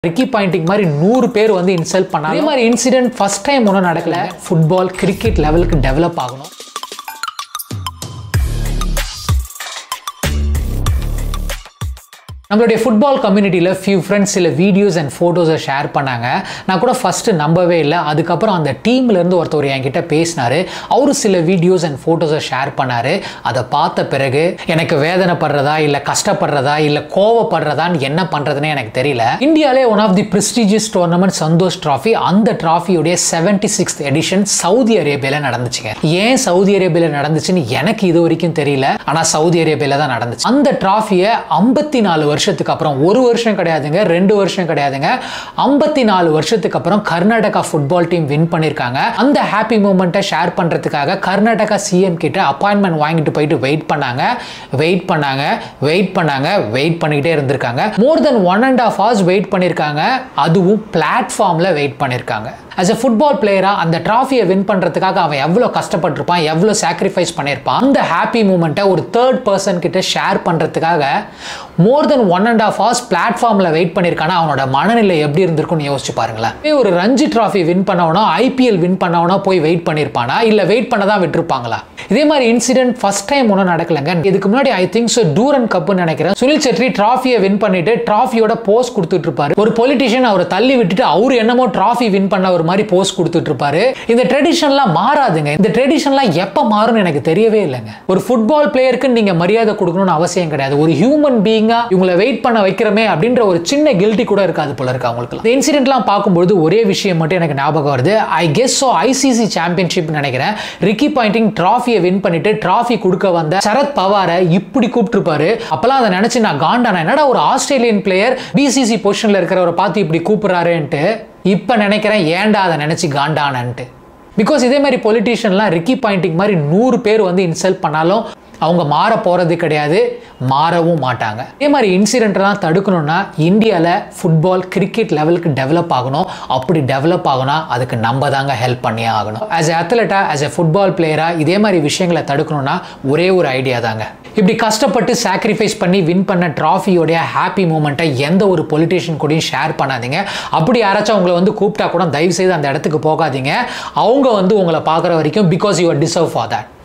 Ricky Poynting மாதிரி நூறு பேர் வந்து இன்சல்ட் பண்ணாங்க அதே மாதிரி இன்சிடென்ட் ஃபர்ஸ்ட் டைம் ஒன்றும் நடக்கல ஃபுட்பால் கிரிக்கெட் லெவலுக்கு டெவலப் ஆகணும் நம்மளுடைய ஃபுட்பால் கம்யூனிட்டியில் ஃபியூ ஃப்ரெண்ட்ஸ் சில வீடியோஸ் அண்ட் ஃபோட்டோஸை ஷேர் பண்ணாங்க நான் கூட ஃபஸ்ட்டு நம்பவே இல்லை அதுக்கப்புறம் அந்த டீம்லேருந்து ஒருத்தர் என்கிட்ட பேசினார் அவரு சில வீடியோஸ் அண்ட் ஃபோட்டோஸை ஷேர் பண்ணார் அதை பார்த்த பிறகு எனக்கு வேதனைப்படுறதா இல்லை கஷ்டப்படுறதா இல்லை கோவப்படுறதான்னு என்ன பண்ணுறதுன்னு எனக்கு தெரியல இந்தியாவிலே one of the prestigious tournament Santosh trophy அந்த ட்ராஃபியுடைய செவன்டி சிக்ஸ்த் எடிஷன் சவுதி அரேபியாவில் நடந்துச்சுங்க ஏன் சவுதி அரேபியாவில் நடந்துச்சுன்னு எனக்கு இது வரைக்கும் தெரியல ஆனால் சவுதி அரேபியாவில் தான் நடந்துச்சு அந்த ட்ராஃபியை ஐம்பத்தி நாலு வருஷத்துக்கு அப்புறம் ஒரு வருஷம் கிடையாதுங்க ரெண்டு வருஷம் கிடையாதுங்க ஐம்பத்தி நாலு வருஷத்துக்கு அப்புறம் கர்நாடகா ஃபுட்பால் டீம் வின் பண்ணியிருக்காங்க அந்த ஹாப்பி மூமெண்ட்டை ஷேர் பண்ணுறதுக்காக கர்நாடகா சிஎம் கிட்ட அப்பாயின்மெண்ட் வாங்கிட்டு போயிட்டு வெயிட் பண்ணாங்க வெயிட் பண்ணாங்க வெயிட் பண்ணாங்க வெயிட் பண்ணிக்கிட்டே இருந்திருக்காங்க more than one and half hours wait பண்ணியிருக்காங்க அதுவும் பிளாட்ஃபார்மில் வெயிட் பண்ணியிருக்காங்க ஆஸ் அ ஃபுட்பால் பிளேயராக அந்த ட்ராஃபியை வின் பண்ணுறதுக்காக அவன் எவ்வளோ கஷ்டப்பட்டிருப்பான் எவ்வளோ சாக்ரிஃபைஸ் பண்ணியிருப்பான் அந்த ஹாப்பி மூமெண்ட்டை ஒரு தேர்ட் பர்சன் கிட்ட ஷேர் பண்ணுறதுக்காக more than one and half hours பிளாட்ஃபார்மில் வெயிட் பண்ணியிருக்கானா அவனோட மனநிலை எப்படி இருந்திருக்கும்னு யோசிச்சு பாருங்களேன் இதே ஒரு ரஞ்சி ட்ராஃபி வின் பண்ணவனோ ஐபிஎல் வின் பண்ணவனோ போய் வெயிட் பண்ணியிருப்பானா இல்லை வெயிட் பண்ண தான் விட்டுருப்பாங்களா இதே மாதிரி இன்சிடென்ட் ஃபர்ஸ்ட் டைம் ஒன்றும் நடக்கலைங்க இதுக்கு முன்னாடி ஐ திங்க் ஸோ டூரன் கப்புன்னு நினைக்கிறேன் சுனில் செட்ரி ட்ராஃபியை வின் பண்ணிட்டு ட்ராஃபியோட போஸ்ட் கொடுத்துட்டு இருப்பாரு ஒரு பொலிட்டிஷியன் அவரை தள்ளி விட்டுட்டு அவர் என்னமோ ட்ராஃபி வின் பண்ண ஒரு மாதிரி போஸ்ட் கொடுத்துட்டு இருப்பாரு இந்த ட்ரெடிஷன்லாம் மாறாதுங்க இந்த ட்ரெடிஷன்லாம் எப்போ மாறும்னு எனக்கு தெரியவே இல்லைங்க ஒரு ஃபுட்பால் பிளேயருக்கு நீங்க மரியாதை கொடுக்கணும்னு அவசியம் கிடையாது ஒரு ஹியூமன் பீயிங்கா இவங்களை வெயிட் பண்ண வைக்கிறமே அப்படின்ற ஒரு சின்ன கில்ட்டி கூட இருக்காது போல இருக்கு அவங்களுக்கு இந்த இன்சிடென்ட்லாம் பார்க்கும்போது ஒரே விஷயம் மட்டும் எனக்கு ஞாபகம் வருது I guess so ICC championship நினைக்கிறேன் ரிக்கி பாயிண்டிங் ட்ராஃபியை வின் பண்ணிட்டு ட்ராஃபி கொடுக்க வந்த சரத் பவாரை இப்படி கூப்பிட்டுருப்பாரு அப்பெல்லாம் அதை நினைச்சு நான் காண்டான என்னடா ஒரு ஆஸ்திரேலியன் பிளேயர் பிசிசி பொசிஷன்ல இருக்கிறவரை பார்த்து இப்படி கூப்பிடுறாருன்ட்டு இப்போ நினைக்கிறேன் ஏன்டா அதை நினச்சி காண்டானன்ட்டு பிகாஸ் இதே மாதிரி பொலிட்டீஷியன்லாம் ரிக்கி பாயிண்டிங் மாதிரி நூறு பேர் வந்து இன்சல்ட் பண்ணாலும் அவங்க மாற போகிறது கிடையாது மாறவும் மாட்டாங்க இதே மாதிரி இன்சிடென்ட்லாம் தடுக்கணும்னா இந்தியாவில் ஃபுட்பால் கிரிக்கெட் லெவலுக்கு டெவலப் ஆகணும் அப்படி டெவலப் ஆகணும் அதுக்கு நம்ம தாங்க ஹெல்ப் பண்ணியே ஆகணும் ஆஸ் எ அத்லெட்டாக ஆஸ் எ ஃபுட்பால் பிளேயராக இதே மாதிரி விஷயங்களை தடுக்கணும்னா ஒரே ஒரு ஐடியா தாங்க இப்படி கஷ்டப்பட்டு சாக்ரிஃபைஸ் பண்ணி வின் பண்ண ட்ராஃபியோடைய ஹாப்பி மூமெண்ட்டை எந்த ஒரு பொலிட்டீஷியன் கூடயும் ஷேர் பண்ணாதீங்க அப்படி யாராச்சும் உங்களை வந்து கூப்பிட்டா கூட தயவு செய்து அந்த இடத்துக்கு போகாதீங்க அவங்க வந்து உங்களை பார்க்குற வரைக்கும் because you deserve for that